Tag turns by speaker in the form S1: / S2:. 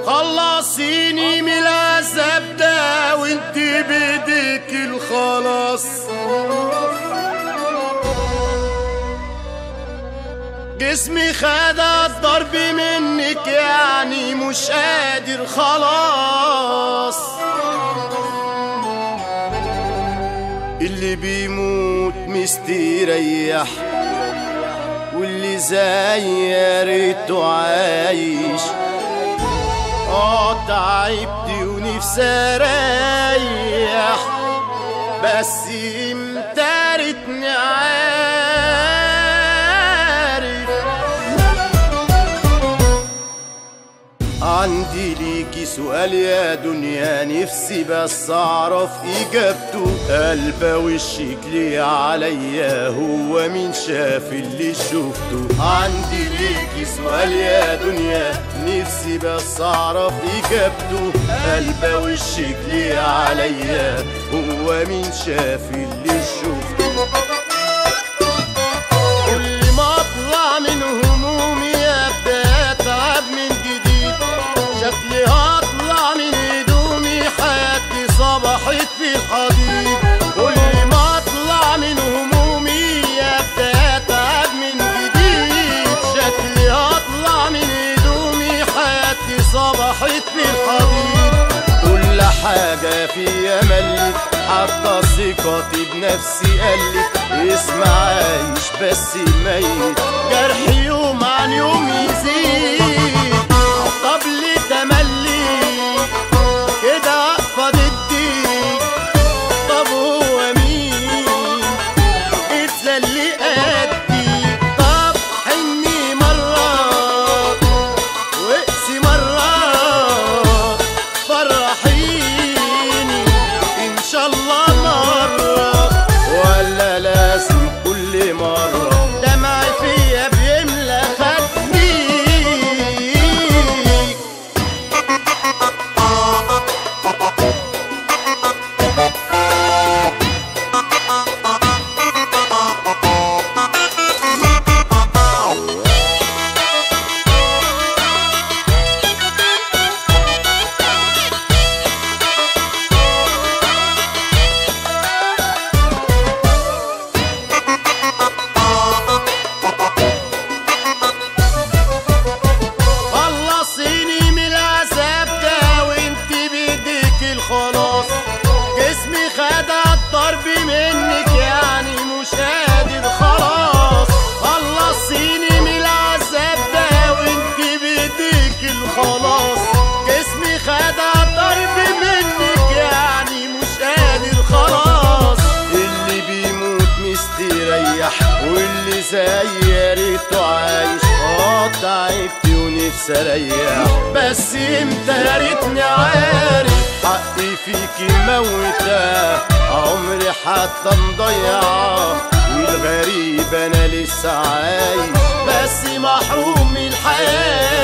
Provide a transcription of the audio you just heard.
S1: خلصيني من العذاب ده وانت بايديك الخلاص جسمي خد الضرب منك يعني مش قادر خلاص اللي بيموت مستريح واللي زي يا ريته عايش اه تعبت ونفسي اريح بس امتى ريتني عارف عندي ليكي سؤال يا دنيا نفسي بس اعرف اجابته قلبه وشك ليه عليا هو مين شاف اللي شفته عندي ليكي سؤال يا دنيا نفسي بس اعرف اجابته قلبه وشك ليه عليا هو مين شاف اللي شفته كل ما اطلع من همومي ابدا اتعب من جديد شكلي هطلع من هدومي حياتي صبحت في الحضيض كل ما اطلع من همومي ابدا اتعب من جديد شكلي هطلع من هدومي حياتي صبحت في الحضيض كل حاجة فيا ملت حتى ثقتي بنفسي قلت اسمع عايش بس ميت جرحي يوم عن يوم يزيد طب ليه تملي كده واقفة ضدي طب هو مين اتسلي قدي طب حني مرة واقسي مرة فرحيني ان شاء الله مرة ولا لازم كل مرة دمعي فيا بيملى خدي خلصيني من العذاب ده وانت بايديك الخلاص جسمي خد الضرب منك يعني مش قادر خلاص خلصيني من العذاب ده وانت بايديك الخلاص جسمي خد الضرب منك يعني مش قادر خلاص اللي بيموت مستريح واللي زي يا ريته عايش اه تعبت ونفسي اريح بس امتى يا ريتني عارف حقي فيكي موتة عمري حتى مضيعة والغريب انا لسه عايش بس محروم من الحياة